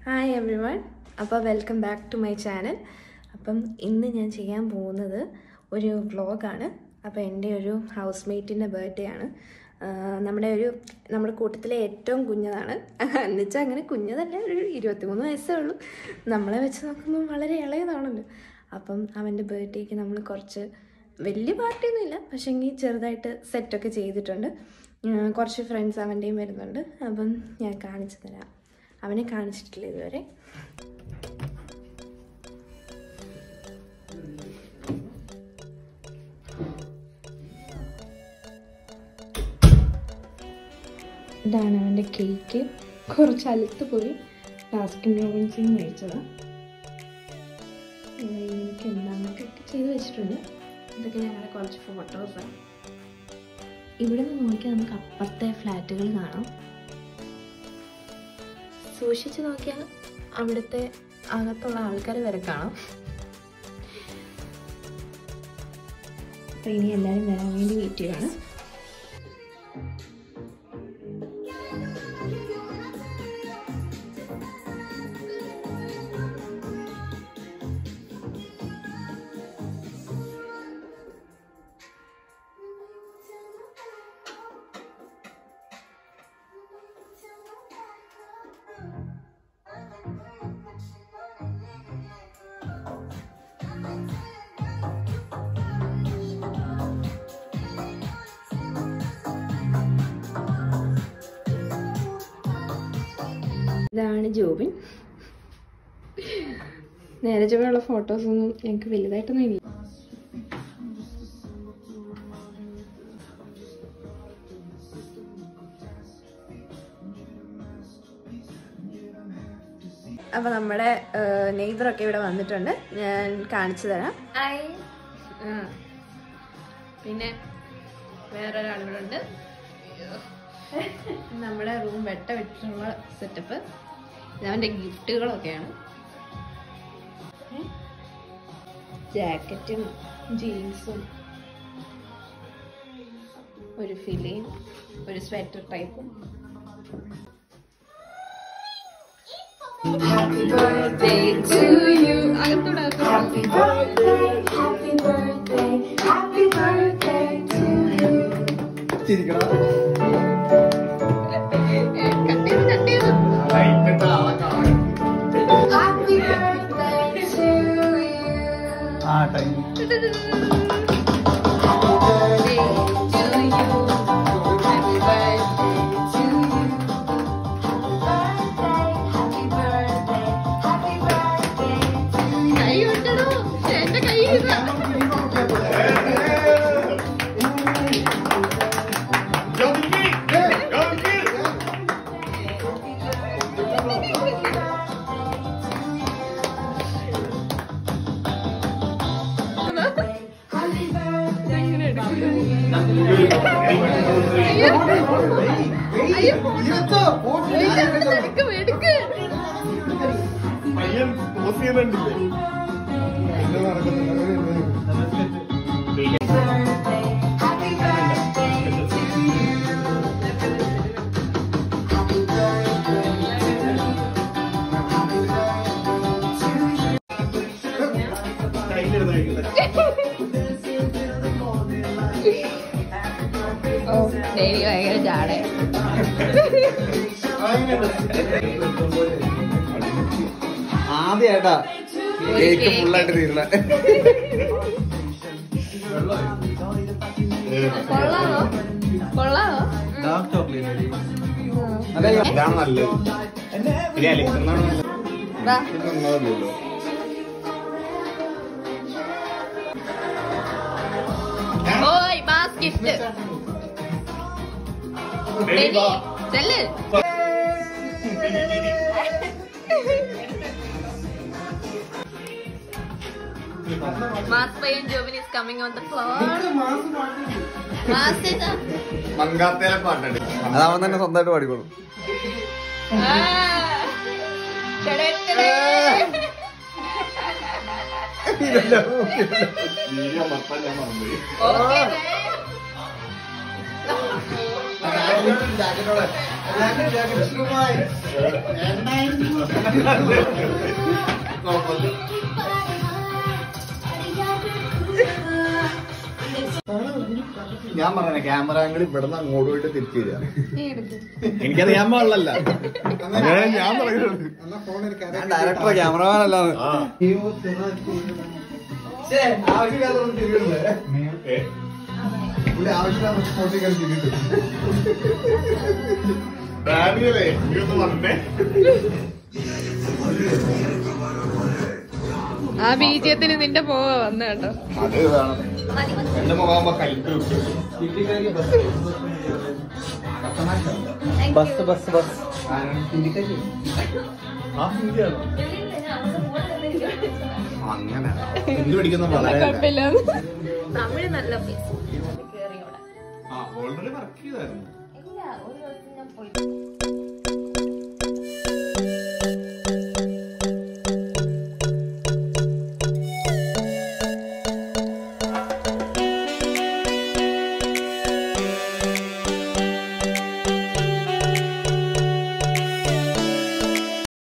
Hi everyone അപ്പോൾ welcome back to my channel അപ്പം ഇന്ന് ഞാൻ ചെയ്യാൻ പോകുന്നത് ഒരു വ്ളോഗാണ് അപ്പോൾ എൻ്റെ ഒരു ഹൗസ് മേറ്റിൻ്റെ ബർത്ത്ഡേ ആണ് ആഹ് നമ്മുടെ ഒരു നമ്മുടെ കൂട്ടത്തിലെ ഏറ്റവും കുഞ്ഞതാണ് എന്നുവെച്ചാൽ അങ്ങനെ കുഞ്ഞതല്ല ഒരു ഇരുപത്തിമൂന്ന് വയസ്സേ ഉള്ളൂ നമ്മളെ വെച്ച് നോക്കുമ്പോൾ വളരെ ഇളയതാണല്ലോ അപ്പം അവൻ്റെ ബർത്ത്ഡേക്ക് നമ്മൾ കുറച്ച് വലിയ പാർട്ടിയൊന്നും ഇല്ല പക്ഷേ എങ്കിൽ ചെറുതായിട്ട് സെറ്റൊക്കെ ചെയ്തിട്ടുണ്ട് ആഹ് കുറച്ച് ഫ്രണ്ട്സ് അവൻ്റെയും വരുന്നുണ്ട് അപ്പം ഞാൻ കാണിച്ചു തരാം അവനെ കാണിച്ചിട്ടില്ല ഇതുവരെ ഇതാണ് അവൻ്റെ കേക്ക് കുറച്ച് അലുത്ത് പോയി ടാസ്കിൻ റോബിൻസിൽ മേടിച്ചതാണ് എനിക്ക് എന്താണെന്നൊക്കെ ചെയ്ത് വെച്ചിട്ടുണ്ട് ഇതൊക്കെ ഞങ്ങളുടെ കുറച്ച് ഫോട്ടോസാണ് ഇവിടെ നിന്ന് നോക്കിയാൽ നമുക്ക് അപ്പുറത്തെ ഫ്ലാറ്റുകൾ കാണാം സൂക്ഷിച്ച് നോക്കിയാൽ അവിടുത്തെ അകത്തുള്ള ആൾക്കാർ വരെ കാണാം അപ്പം ഇനി എല്ലാവരും വരാൻ വേണ്ടി വെയിറ്റ് ചെയ്യാണ് ഇതാണ് ജോബിൻ നേരെ ചുവയുള്ള ഫോട്ടോസൊന്നും ഞങ്ങൾക്ക് വലുതായിട്ടൊന്നും ഇല്ല അപ്പോൾ നമ്മുടെ നെയ്ബറൊക്കെ ഇവിടെ വന്നിട്ടുണ്ട് ഞാൻ കാണിച്ചു തരാം പിന്നെ വേറൊരാൾ ഇവിടെ ഉണ്ട് നമ്മുടെ റൂം വെട്ട വിട്ടിട്ടുള്ള സെറ്റപ്പ് അവൻ്റെ ഗിഫ്റ്റുകളൊക്കെയാണ് ജാക്കറ്റും ജീൻസും ഒരു ഫിലയും ഒരു സ്വെറ്റർ ടൈപ്പും Happy birthday to you. അകത്തൂടെ Happy birthday, happy birthday, happy birthday to you. കട്ടിയത് കട്ടിയത് Happy birthday to you. Happy birthday to you. Happy birthday to you. Happy birthday, happy birthday to you. കൈ വിട്ടടോ എന്റെ കൈ ഇതാ Happy birthday. എടുക്ക് എടുക്ക് പയ്യൻ pose ചെയ്യുന്നുണ്ടില്ലേ birthday, happy birthday to you. Happy birthday, happy birthday to you. ഓ daily ഭയങ്കര ചാടേ ആദ്യായിട്ടാ കേക്ക് ഫുള്ളായിട്ട് തീർന്ന കൊള്ളാമോ കൊള്ളാമോ ഡാർക്ക് ചോക്ലേറ്റ് ഇതാണ് നല്ലത് പിന്നെ അലക്സ് എന്നാണ് വാ നല്ലതല്ലോ ഓയ് മാസ് ഗിഫ്റ്റ് ചെല്ല് മാസ് പയ്യൻ Jobin is coming on the floor mass ഇതാ മങ്കാത്തേലെ പാട്ടുണ്ട് അതവൻ തന്നെ സ്വന്തമായിട്ട് പാടിക്കോളും ആ. ടെടേ, ടെടേ. വീഡിയോ മൊത്തം ഞാൻ മറന്നുപോയി Okay, guys. ഞാൻ പറഞ്ഞ ക്യാമറ ആംഗിൾ ഇവിടുന്ന് അങ്ങോട്ട് പോയിട്ട് തിരിച്ചു വരിക എനിക്കത് ഞാൻ പാടില്ലല്ല അങ്ങനെ ഞാൻ പറയുന്നത് ഞാൻ ഡയറക്ടർ ക്യാമറമാൻ അല്ലാന്ന് ആ ഡാനിയലേ ഇതൊന്ന് പറഞ്ഞേ ആ ബീജത്തിന് നിന്റെ പോവ വന്ന കേട്ടോ അത് വേണം എന്റെ മുഖാകുമ്പോ കലിപ്പ് ബസ് ബസ് ബസ് ആ ഹിന്ദിയാണോ അങ്ങനെ ഹിന്ദി പഠിക്കുന്ന വളരെ കുഴപ്പമില്ല തമിഴ് നല്ല പ്ലേസ് ആ ഓൾറെഡി വർക്ക് ചെയ്തായിരുന്നു ഇല്ല ഒരു ദിവസം ഞാൻ പോയി